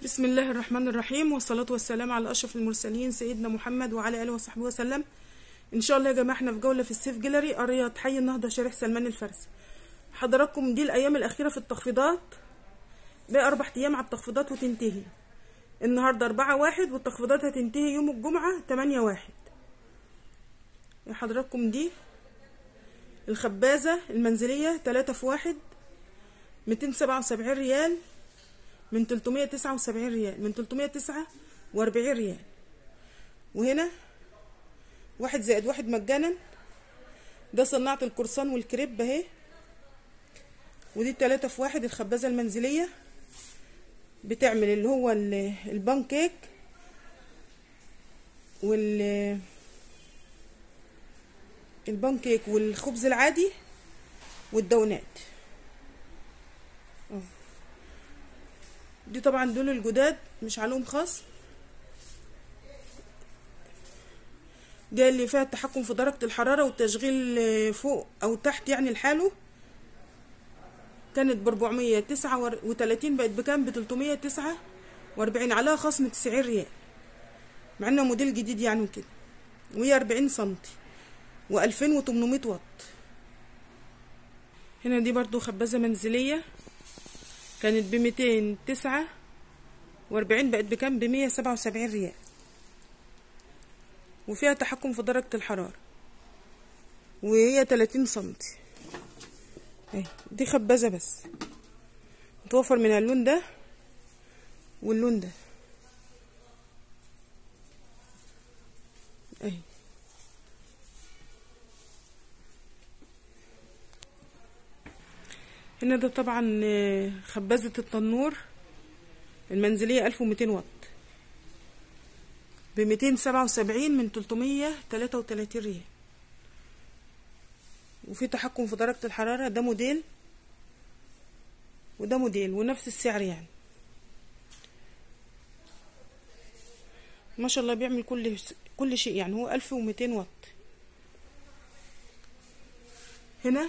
بسم الله الرحمن الرحيم والصلاة والسلام على أشرف المرسلين سيدنا محمد وعلى آله وصحبه وسلم إن شاء الله يا جماعة احنا في جولة في السيف جيلري قرية حي النهضة شارع سلمان الفارسي حضراتكم دي الأيام الأخيرة في التخفيضات باقي أربع أيام على التخفيضات وتنتهي النهاردة أربعة واحد والتخفيضات هتنتهي يوم الجمعة تمانية واحد يا حضراتكم دي الخبازة المنزلية تلاتة في واحد ميتين سبعة وسبعين ريال من تلتمية تسعة وسبعين ريال من تلتمية تسعة وأربعين ريال وهنا واحد زائد واحد مجانا ده صناعة القرصان والكريب اهي ودي التلاتة في واحد الخبازة المنزلية بتعمل اللي هو ال- البانكيك وال البانكيك والخبز العادي والدونات أهو. دي طبعا دول الجداد مش عليهم خاص دي اللي فيها التحكم في درجة الحرارة والتشغيل آه، فوق أو تحت يعني لحاله كانت بربعمية تسعة وتلاتين بقت بكام بتلتمية تسعة وأربعين عليها خصم تسعين ريال مع إنها موديل جديد يعني وكده وهي أربعين سنتي وألفين وتمنمية واط هنا دي برضو خبازة منزلية كانت بميتين تسعة وأربعين بقت بكام بمية سبعة وسبعين ريال وفيها تحكم في درجة الحرارة وهي تلاتين سنتي اهي دي خبازة بس متوفر منها اللون ده واللون ده اهي هنا ده طبعا آه، خبازة التنور المنزلية ألف ومتين واط بميتين سبعة وسبعين من تلتمية تلاتة وتلاتين ريال وفي تحكم في درجة الحرارة ده موديل وده موديل ونفس السعر يعني ما شاء الله بيعمل كل كل شيء يعني هو ألف ومتين واط هنا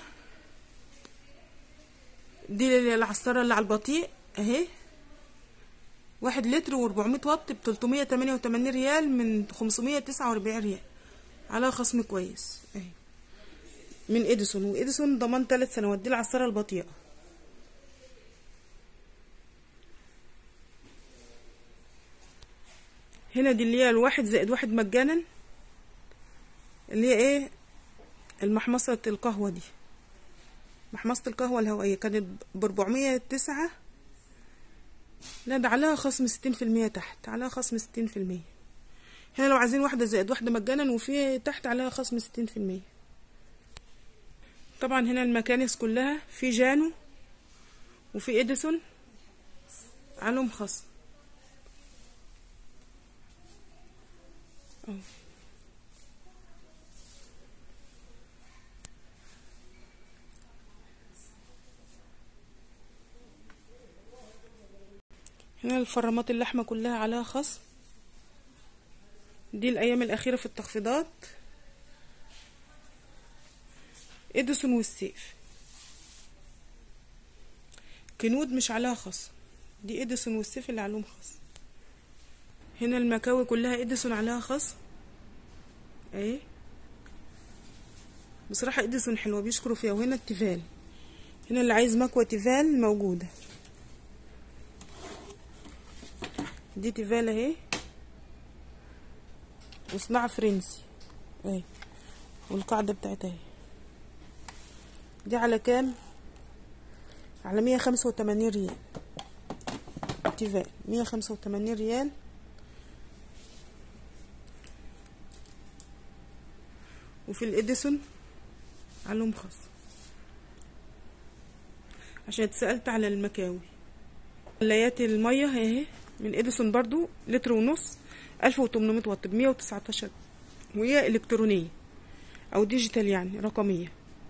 دي العصارة اللي على البطيء اهي واحد لتر واربعمية واط بتلتمية تمانية وتمانين ريال من خمسمية تسعة واربعين ريال على خصم كويس اهي من اديسون واديسون ضمان تلات سنوات دي العصارة البطيئة هنا دي اللي هي الواحد زائد واحد مجانا اللي هي ايه المحمصة القهوة دي محمصة القهوة الهوائية كانت بأربعمية تسعة لا ده عليها خصم ستين في المية تحت عليها خصم ستين في المية هنا لو عايزين واحدة زائد واحدة مجانا وفي تحت عليها خصم ستين في المية طبعا هنا المكانس كلها في جانو وفي اديسون عليهم خصم أهو. هنا الفرامات اللحمة كلها عليها خصم دي الأيام الأخيرة في التخفيضات إديسون والسيف كنود مش عليها خصم دي إديسون والسيف اللي عليهم خصم هنا المكاوي كلها إديسون عليها خصم اهي بصراحة إديسون حلوة بيشكروا فيها وهنا التيفال هنا اللي عايز مكوة تيفال موجودة دي تيفال اهي وصناعة فرنسي اهي والقاعدة بتاعتها اهي دي على كام على مية خمسة وتمانين ريال تيفال مية خمسة وتمانين ريال وفي الإديسون عليهم خصم عشان اتسألت على المكاوي ملايات المية اهي من اديسون برضو لتر ونص ألف وتمنمية واط بمية وتسعتاشر وهي إلكترونية أو ديجيتال يعني رقمية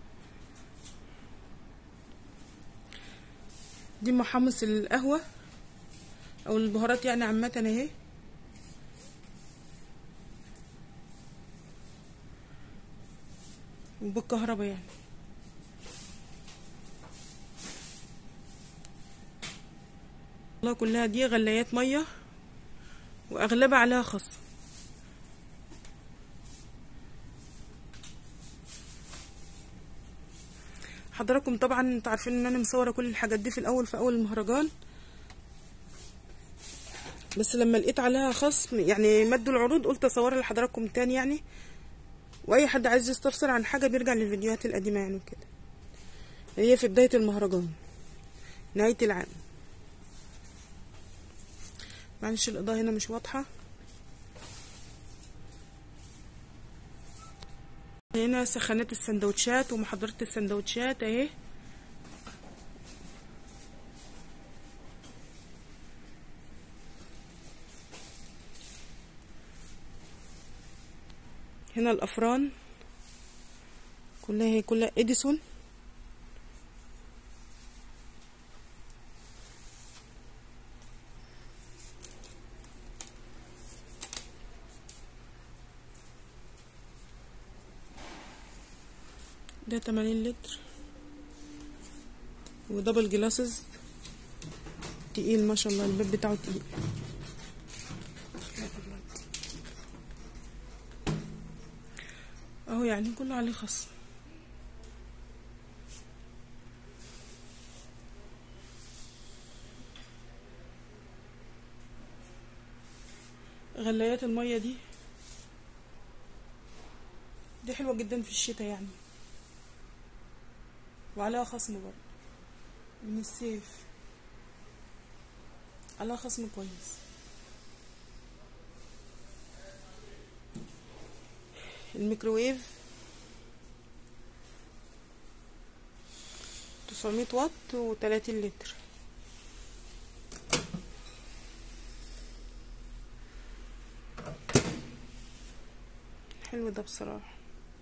دي محمص القهوة أو البهارات يعني عامة اهي وبالكهرباء يعني الله كلها دي غلايات ميه واغلبها عليها خصم حضراتكم طبعا انتوا عارفين ان انا مصوره كل الحاجات دي في الاول في اول المهرجان بس لما لقيت عليها خصم يعني مدوا العروض قلت اصورها لحضراتكم تاني يعني واي حد عايز يستفسر عن حاجه بيرجع للفيديوهات القديمه يعني وكده هي في بدايه المهرجان نهايه العام معلش الاضاءه هنا مش واضحه هنا سخانات السندوتشات ومحضرة السندوتشات اهي هنا الافران كلها هي كلها اديسون ده 80 لتر ودبل جلاسز تقيل ما شاء الله الباب بتاعه تقيل اهو يعني كله عليه خصم غلايات المية دي دي حلوة جدا في الشتاء يعني وعليها خصم برضه من السيف عليها خصم كويس الميكروويف تسعمية واط وتلاتين لتر حلو ده بصراحة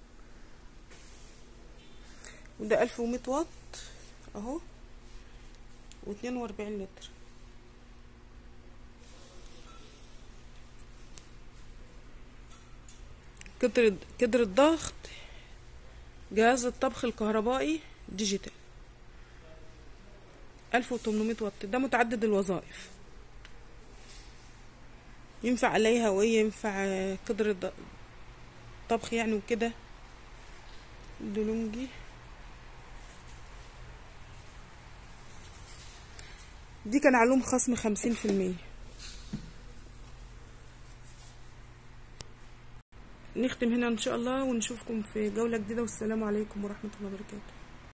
وده ألف ومية واط اهو واتنين واربعين لتر كتر كدر الضغط جهاز الطبخ الكهربائي ديجيتال ألف وتمنمية واط ده متعدد الوظائف ينفع عليه هوية ينفع كدر الطبخ يعني وكده دولونجي دي كان عليهم خصم خمسين في المية نختم هنا ان شاء الله ونشوفكم في جولة جديدة والسلام عليكم ورحمة الله وبركاته